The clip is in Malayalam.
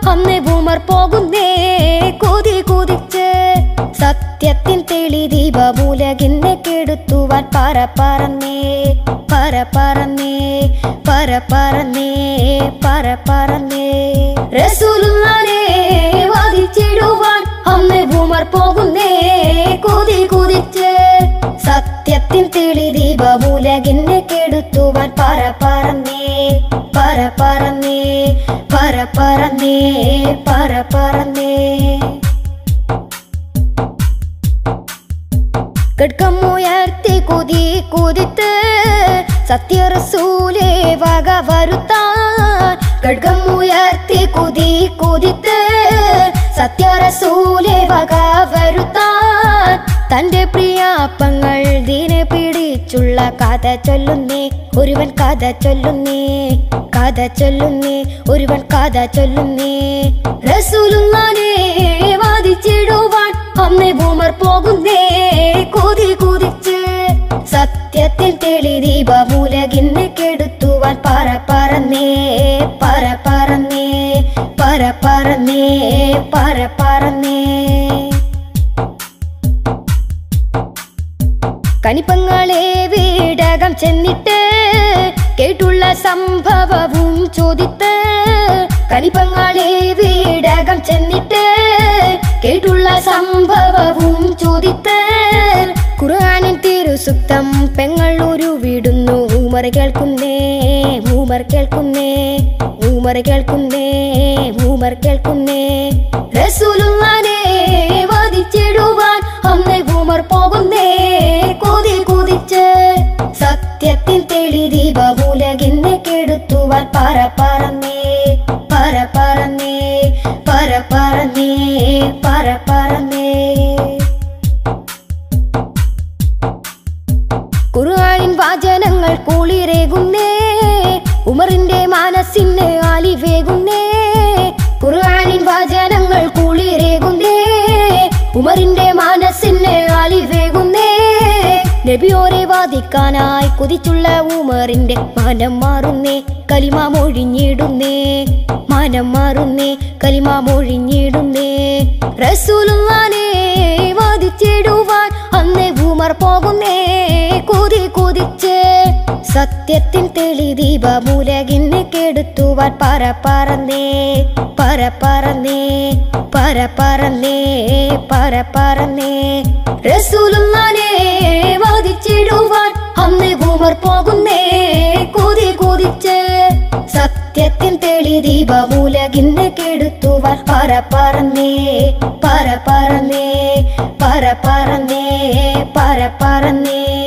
അന്ന് ബൂമർ പോകുന്നേ കൂതി കുതിച്ച് സത്യത്തിൻ തെളി ദീപമൂലകിന്നെ കെടുത്തുവാൻ പറ പറന്നേ പറ പറന്നേ പറ പറന്നേ പറ പറന്നേ റസൂലുള്ളാനെ വാദിച്ചിടുവാൻ അന്ന് ബൂമർ പോകുന്നേ കൂതി കുതിച്ച് സത്യത്തിൻ തെളി ദീപമൂലകിന്നെ കെടുത്തുവാൻ പറ പറന്നേ പറ പറന്നേ പറ പറന്നേ പറ പറന്നേ കടുക്കമുയർത്തി കുതി കുതിത്ത് സത്യറസൂലേ വക വരുത്താൻ കടുക്കമുയർത്തി കുതി കുതിത്ത് സത്യറസൂലേ വക വരുത്താൻ തന്റെ പ്രിയാപ്പങ്ങൾ ദീനെ പിടിച്ചുള്ള കഥ ചൊല്ലുന്നേ ഒരുവൻ കഥ ചൊല്ലുന്നേ കഥ ചൊല്ലുന്നേ ഒരുവൻ കഥ ചൊല്ലുന്നേ റസൂലുള്ളാനെ വാദിച്ചിടുവാൻ അന്ന് ബൂമർ പോകുന്നേ കൂതി കുതിച്ച് സത്യത്തിൽ തെളി ദീപമൂലകിന്നെ കെടുത്തുവാൻ പറ പറന്നേ പറ പറന്നേ പറ പറന്നേ പറ പറന്നേ കനിപ്പങ്ങളെ വീടകം ചെന്നിട്ട് കേട്ടുള്ള സംഭവവും ചോദിത്ത് കനിപ്പങ്ങളെ വീടകം ചെന്നിട്ട് കേട്ടുള്ള സംഭവവും ചോദിത്ത് ഖുർആനിൻ തിരുസുക്തം പെങ്ങൾ ഒരു വിടുന്നു ഊമർ കേൾക്കുന്നേ ഊമർ കേൾക്കുന്നേ ഊമർ കേൾക്കുന്നേ ഊമർ കേൾക്കുന്നേ റസൂലുള്ളാനെ വാദിച്ചിടുവാൻ അന്ന് ഊമർ പോകുന്നേ കൂതി കുതിച്ച് സത്യത്തിൻ തെളി ദീപമൂലകിന്നെ കെടുത്തുവാൻ പറ പറന്നേ പറ പറന്നേ പറ പറന്നേ പറ പറന്നേ ഖുർആനിൻ വാചനങ്ങൾ കുളിരേകുന്നേ ഉമറിന്റെ മനസ്സിന് ആലിവേകുന്നേ ഖുർആനിൻ വാചനങ്ങൾ കുളിരേകുന്നേ ഉമറിന്റെ മനസ്സിന് ആലിവേകുന്നേ നബിയോരെ വാദിക്കാനായി കുതിച്ചുള്ള ഉമറിന്റെ മനം മാറുന്നേ കലിമ മൊഴിഞ്ഞിടുന്നേ മനം മാറുന്നേ കലിമ മൊഴിഞ്ഞിടുന്നേ റസൂലുള്ളാനെ വാദിച്ചിടുവാൻ അന്ന് ഉമർ പോകുന്നേ കൂതി കുതിച്ച് സത്യത്തിൻ തെളി ദീപമൂലകിന്നെ കെടുത്തുവാൻ പറ പറന്നേ പറ പറന്നേ പറ പറന്നേ പറ പറന്നേ റസൂലുള്ളാനെ വാദിച്ചിടുവാൻ അന്ന് ഉമർ പോകുന്നേ കൂതി കുതിച്ച് സത്യത്തിൻ തെളി ദീപമൂലകിന്നെ കെടുത്തുവാൻ പറ പറന്നേ പറ പറന്നേ പറ പറന്നേ പറ പറന്നേ